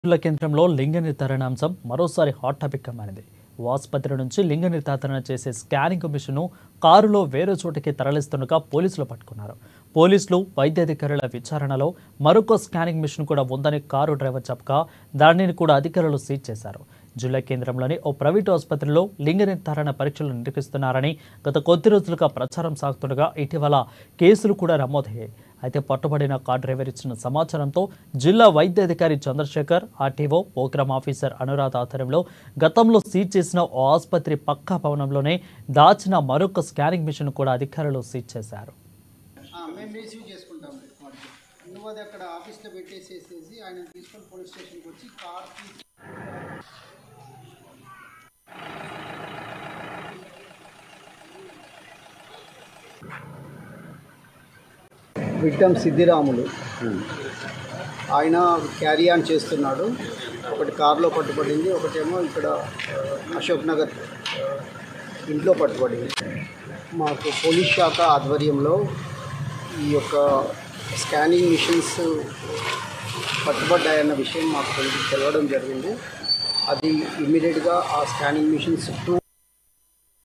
జిల్లా కేంద్రంలో లింగ నిర్ధారణ అంశం మరోసారి హాట్ టాపిక్ గా మారింది ఓ ఆసుపత్రి నుంచి లింగ నిర్ధారణ చేసే స్కానింగ్ మిషన్ను కారులో వేరే చోటికి తరలిస్తుండగా పోలీసులు పట్టుకున్నారు పోలీసులు వైద్యాధికారుల విచారణలో మరొక స్కానింగ్ మిషన్ కూడా ఉందని కారు డ్రైవర్ చెప్పగా దానిని కూడా అధికారులు సీజ్ చేశారు జిల్లా కేంద్రంలోని ఓ ప్రైవేటు ఆసుపత్రిలో లింగ నిర్ధారణ పరీక్షలు నిర్వహిస్తున్నారని గత కొద్ది రోజులుగా ప్రచారం సాగుతుండగా ఇటీవల కేసులు కూడా నమోదయ్యాయి అయితే పట్టుబడిన కార్ డ్రైవర్ ఇచ్చిన సమాచారంతో జిల్లా వైద్యాధికారి Chandrasekhar RTO program officer Anuradha ఆధ్వర్యంలో గతంలో సీజ్ చేసిన ఓ ఆసుపత్రి పక్కా భవనంలోనే దాచిన మరొక స్కానింగ్ మిషన్ కూడా అధికారులు సీజ్ చేశారు ఆ, మేము రిసీవ్ చేసుకుంటాం వాటికి నువ్వు అది అక్కడ ఆఫీస్లో పెట్టేసేసేసి ఆయన తీసుకొని పోలీస్ స్టేషన్కి వచ్చి కార్ తీసి విక్టమ్ సిద్ధిరాములు ఆయన క్యారీ ఆన్ చేస్తున్నాడు ఒకటి కారులో పట్టుబడింది ఒకటేమో ఇక్కడ అశోక్ నగర్ ఇంట్లో పట్టుబడింది మాకు పోలీస్ శాఖ ఆధ్వర్యంలో ఈ యొక్క స్కానింగ్ మిషన్స్ పట్టుబడ్డాయన్న విషయం మాకు తెలి- తెలవడం జరిగింది అది ఇమ్మీడియట్గా ఆ స్కానింగ్ మిషన్స్ టూ